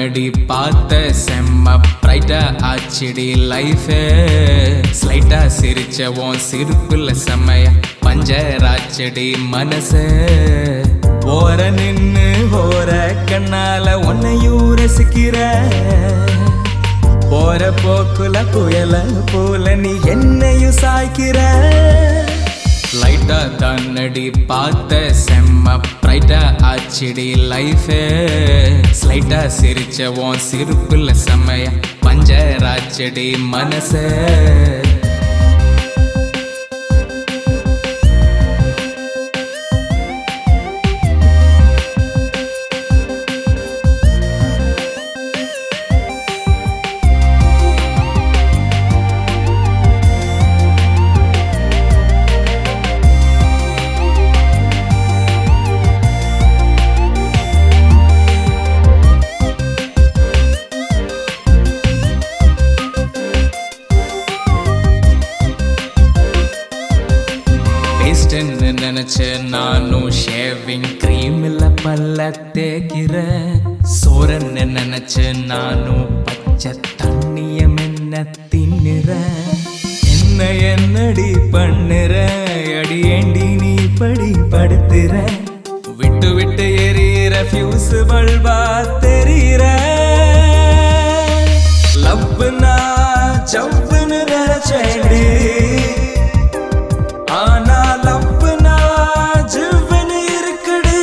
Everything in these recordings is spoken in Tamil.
தானடி பார்த்த செம்ம பிரைட்டா ஆச்சிடி லைஃபே ஸ்லைட்டா சிரிச்ச உன் சிரிப்புல செம்மைய பஞ்சராச்சடி மனசு ஓர நின்னு ஓர கண்ணால உன்னையும் ரசிக்கிற போற போக்குல புயல போல நீ என்னையும் சாய்க்கிற லைட்டா தன்னடி பார்த்த செம்ம பிரைட்டா ஆச்சிடி லைஃபே ஸ்லைட்டா சிரிச்ச உன் சிரிப்புல செம்மைய பஞ்சராச்சடி மனசே பேஸ்ட்னு நினைச்ச நானும் ஷேவிங் கிரீம் இல்ல பல்ல தேக்கிற சோரன்னு நினைச்ச நானும் பச்சை தண்ணிய மென்ன தின்னுற என்ன என்னடி பண்ணுற அடி ஏண்டி நீ படி படுத்துற விட்டு விட்டு எரியிற ஃபியூஸ் பல்பா தெரியிற லவ்னா ஜவ்வுன்னு நினைச்சேடி ஆனா லவ்னா ஜிவ்வுன்னு இருக்குடி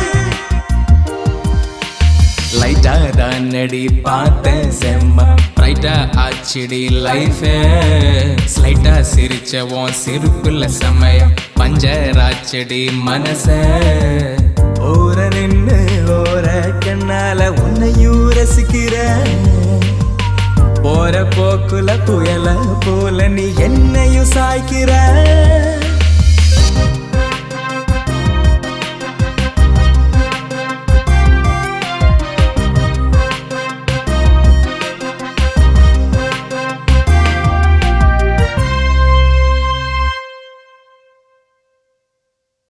லைட்டா தான் நடி பார்த்தேன் செம்ம பிரைட்டா ஆச்சிடி லைஃபே ஸ்லைட்டா சிரிச்ச உன் சிரிப்புல செம்மைய பஞ்சராச்சடி மனச ஓர நின்னு ஓர கண்ணால உன்னையும் ரசிக்கிற போற போக்குல புயல போல நீ என்னையும் சாய்க்கிற